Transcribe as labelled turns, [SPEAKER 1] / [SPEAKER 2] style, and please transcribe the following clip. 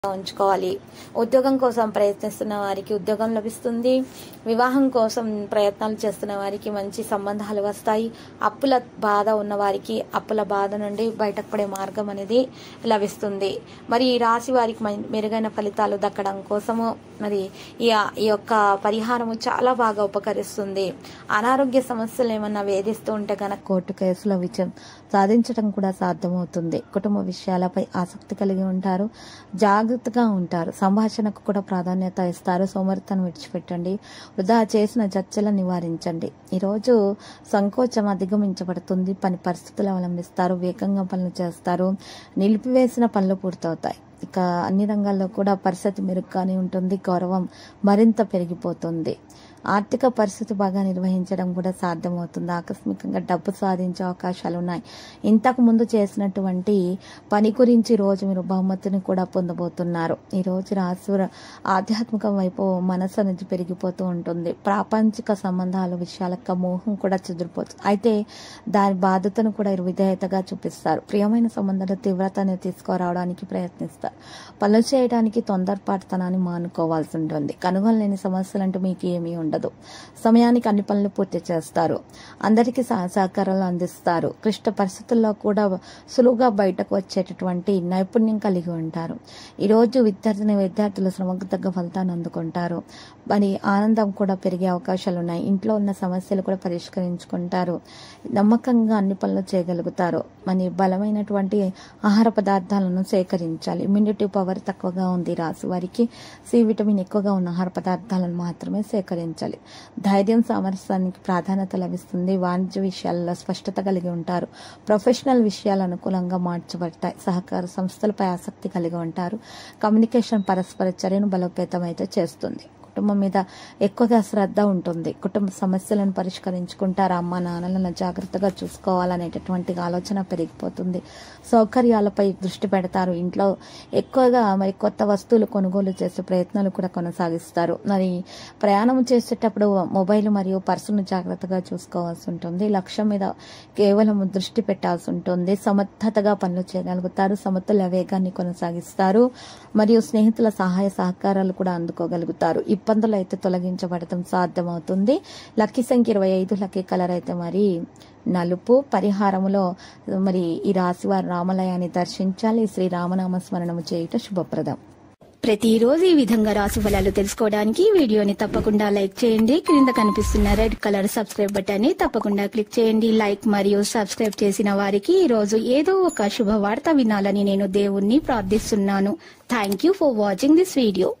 [SPEAKER 1] ఉంచుకోవాలి ఉద్యోగం కోసం ప్రయత్నిస్తున్న వారికి ఉద్యోగం లభిస్తుంది వివాహం కోసం ప్రయత్నాలు చేస్తున్న వారికి మంచి సంబంధాలు వస్తాయి అప్పుల బాధ ఉన్న వారికి అప్పుల బాధ నుండి బయటకు పడే మార్గం అనేది లభిస్తుంది మరి ఈ రాశి వారికి మై- మెరుగైన ఫలితాలు దక్కడం కోసము మరి ఈ ఈ యొక్క పరిహారము చాలా బాగా ఉపకరిస్తుంది అనారోగ్య సమస్యలు ఏమన్నా వేధిస్తూ ఉంటే గనక కోర్టు కేసులో విజయం సాధించడం కూడా సాధ్యమవుతుంది కుటుంబ విషయాలపై ఆసక్తి కలిగి ఉంటారు జాగ్రత్తగా ఉంటారు సంభాషణకు కూడా ప్రాధాన్యత ఇస్తారు సోమరితనం విడిచిపెట్టండి వృధా చేసిన చర్చలను నివారించండి ఈరోజు సంకోచం అధిగమించబడుతుంది పని పరిస్థితులు అవలంబిస్తారు వేగంగా పనులు చేస్తారు నిలిపివేసిన పనులు పూర్తవుతాయి ఇక అన్ని రంగాల్లో కూడా పరిస్థితి మెరుగ్గానే ఉంటుంది గౌరవం మరింత పెరిగిపోతుంది ఆర్థిక పరిస్థితి బాగా నిర్వహించడం కూడా సాధ్యమవుతుంది ఆకస్మికంగా డబ్బు సాధించే అవకాశాలు ఉన్నాయి ఇంతకు ముందు చేసినటువంటి పని గురించి ఈ రోజు మీరు బహుమతిని కూడా పొందబోతున్నారు ఈ రోజు రాశి ఆధ్యాత్మిక వైపు మనసు అనేది పెరిగిపోతూ ఉంటుంది ప్రాపంచిక సంబంధాల విషయాలకు మోహం కూడా చెదిరిపోతుంది అయితే దాని బాధ్యతను కూడా ఇరు విధేయతగా చూపిస్తారు ప్రియమైన సంబంధాల తీవ్రతని తీసుకురావడానికి ప్రయత్నిస్తారు పనులు చేయడానికి తొందరపాటుతనాన్ని మానుకోవాల్సి ఉంటుంది కనుగొనలేని సమస్యలు అంటూ మీకు ఏమీ ఉండదు సమయానికి అన్ని పనులు పూర్తి చేస్తారు అందరికీ సహ- సహకారాలు అందిస్తారు క్లిష్ట పరిస్థితుల్లో కూడా సులువుగా బయటకు వచ్చేటటువంటి నైపుణ్యం కలిగి ఉంటారు ఈరోజు విద్యార్థిని విద్యార్థులు శ్రమకు తగ్గ ఫలితాన్ని అందుకుంటారు మరి ఆనందం కూడా పెరిగే అవకాశాలు ఉన్నాయి ఇంట్లో ఉన్న సమస్యలు కూడా పరిష్కరించుకుంటారు నమ్మకంగా అన్ని పనులు చేయగలుగుతారు మరి బలమైనటువంటి ఆహార పదార్థాలను సేకరించాలి ఇమ్యూనిటీ పవర్ తక్కువగా ఉంది రాసు వారికి సి విటమిన్ ఎక్కువగా ఉన్న ఆహార పదార్థాలను మాత్రమే సేకరించాలి ధైర్యం సామరస్యానికి ప్రాధాన్యత లభిస్తుంది వాణిజ్య విషయాల్లో స్పష్టత కలిగి ఉంటారు ప్రొఫెషనల్ విషయాలు అనుకూలంగా మార్చబడతాయి సహకార సంస్థలపై ఆసక్తి కలిగి ఉంటారు కమ్యూనికేషన్ పరస్పర చర్యను బలోపేతం అయితే చేస్తుంది కుటుంబం మీద ఎక్కువగా శ్రద్ధ ఉంటుంది కుటుంబ సమస్యలను పరిష్కరించుకుంటారు అమ్మ నాన్నలను జాగ్రత్తగా చూసుకోవాలనేటటువంటి ఆలోచన పెరిగిపోతుంది సౌకర్యాలపై దృష్టి పెడతారు ఇంట్లో ఎక్కువగా మరి కొత్త వస్తువులు కొనుగోలు చేసే ప్రయత్నాలు కూడా కొనసాగిస్తారు మరి ప్రయాణం చేసేటప్పుడు మొబైల్ మరియు పర్సును జాగ్రత్తగా చూసుకోవాల్సి ఉంటుంది లక్ష్యం మీద కేవలం దృష్టి పెట్టాల్సి ఉంటుంది సమర్థతగా పనులు చేయగలుగుతారు సమతుల్య వేగాన్ని కొనసాగిస్తారు మరియు స్నేహితుల సహాయ సహకారాలు కూడా అందుకోగలుగుతారు ఇబ్బందులు అయితే తొలగించబడటం సాధ్యమవుతుంది లక్కీ సంఖ్య ఇరవై ఐదు లక్కీ కలర్ అయితే మరి నలుపు పరిహారములో మరి ఈ రాశివారి రామాలయాన్ని దర్శించాలి శ్రీ రామనామ స్మరణము చేయుట శుభప్రదం
[SPEAKER 2] ప్రతిరోజు ఈ విధంగా రాశి ఫలాలు తెలుసుకోవడానికి ఈ వీడియోని తప్పకుండా లైక్ చేయండి క్రింద కనిపిస్తున్న రెడ్ కలర్ సబ్స్క్రైబ్ బటన్ ని తప్పకుండా క్లిక్ చేయండి లైక్ మరియు సబ్స్క్రైబ్ చేసిన వారికి ఈ రోజు ఏదో ఒక శుభవార్త వినాలని నేను దేవుణ్ణి ప్రార్థిస్తున్నాను thank you for watching this video